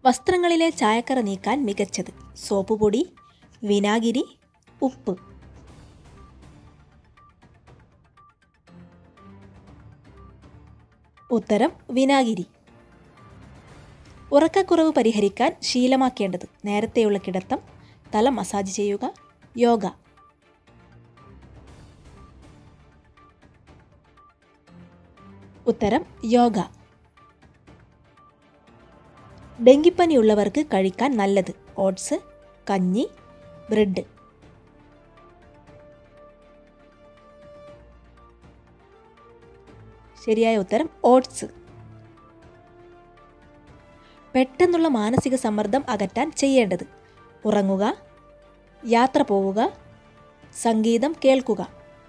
വസ്ത്രങ്ങളിലെ ചായക്കറ നീക്കാൻ മികച്ചത് സോപ്പ് പൊടി വിനാഗിരി ഉപ്പ് ഉത്തരം വിനാഗിരി ഉറക്കക്കുറവ് പരിഹരിക്കാൻ ശീലമാക്കേണ്ടത് നേരത്തെയുള്ള കിടത്തം തല മസാജ് ചെയ്യുക യോഗ ഉത്തരം യോഗ ഡെങ്കിപ്പനിയുള്ളവർക്ക് കഴിക്കാൻ നല്ലത് ഓട്സ് കഞ്ഞി ബ്രെഡ് ശരിയായ ഉത്തരം ഓട്സ് പെട്ടെന്നുള്ള മാനസിക സമ്മർദ്ദം അകറ്റാൻ ചെയ്യേണ്ടത് ഉറങ്ങുക യാത്ര പോവുക സംഗീതം കേൾക്കുക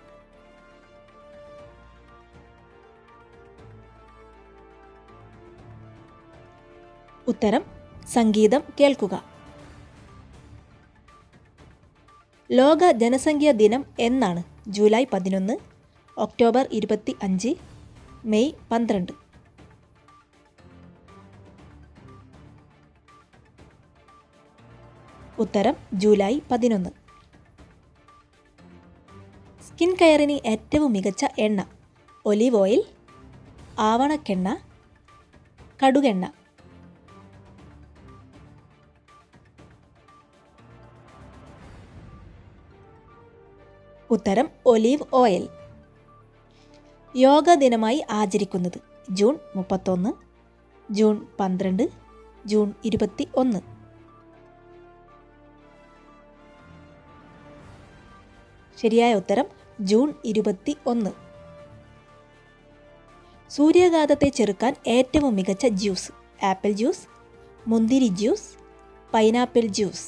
ഉത്തരം സംഗീതം കേൾക്കുക ലോക ജനസംഖ്യാ ദിനം എന്നാണ് ജൂലൈ പതിനൊന്ന് ഒക്ടോബർ ഇരുപത്തി അഞ്ച് മെയ് പന്ത്രണ്ട് ഉത്തരം ജൂലൈ പതിനൊന്ന് സ്കിൻ കെയറിന് ഏറ്റവും മികച്ച എണ്ണ ഒലീവ് ഓയിൽ ആവണക്കെണ്ണ കടുകെണ്ണ ഉത്തരം ഒലീവ് ഓയിൽ യോഗ ദിനമായി ആചരിക്കുന്നത് ജൂൺ മുപ്പത്തൊന്ന് ജൂൺ പന്ത്രണ്ട് ജൂൺ ഇരുപത്തി ഒന്ന് ശരിയായ ഉത്തരം ജൂൺ ഇരുപത്തി ഒന്ന് സൂര്യാഘാതത്തെ ചെറുക്കാൻ ഏറ്റവും മികച്ച ജ്യൂസ് ആപ്പിൾ ജ്യൂസ് മുന്തിരി ജ്യൂസ് പൈനാപ്പിൾ ജ്യൂസ്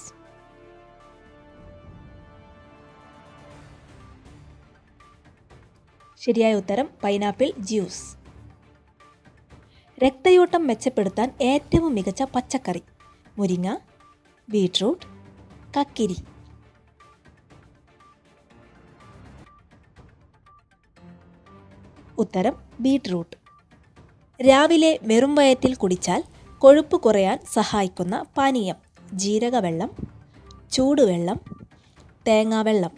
ശരിയായ ഉത്തരം പൈനാപ്പിൾ ജ്യൂസ് രക്തയോട്ടം മെച്ചപ്പെടുത്താൻ ഏറ്റവും മികച്ച പച്ചക്കറി മുരിങ്ങ ബീട്രൂട്ട് കക്കിരി ഉത്തരം ബീട്രൂട്ട് രാവിലെ വെറും വയറ്റിൽ കുടിച്ചാൽ കൊഴുപ്പ് കുറയാൻ സഹായിക്കുന്ന പാനീയം ജീരകവെള്ളം ചൂടുവെള്ളം തേങ്ങാവെള്ളം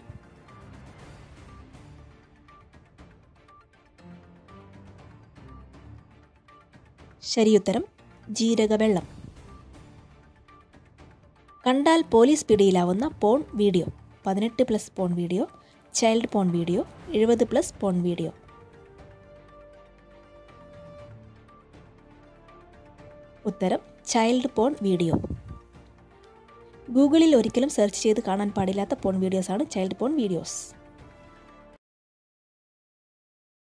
ശരിയുത്തരം ജീരകവെള്ളം കണ്ടാൽ പോലീസ് പിടിയിലാവുന്ന പോൺ വീഡിയോ പതിനെട്ട് plus porn video child porn video എഴുപത് പ്ലസ് പോൺ വീഡിയോ ഉത്തരം ചൈൽഡ് പോൺ വീഡിയോ ഗൂഗിളിൽ ഒരിക്കലും സെർച്ച് ചെയ്ത് കാണാൻ പാടില്ലാത്ത പോൺ വീഡിയോസാണ് ചൈൽഡ് പോൺ വീഡിയോസ്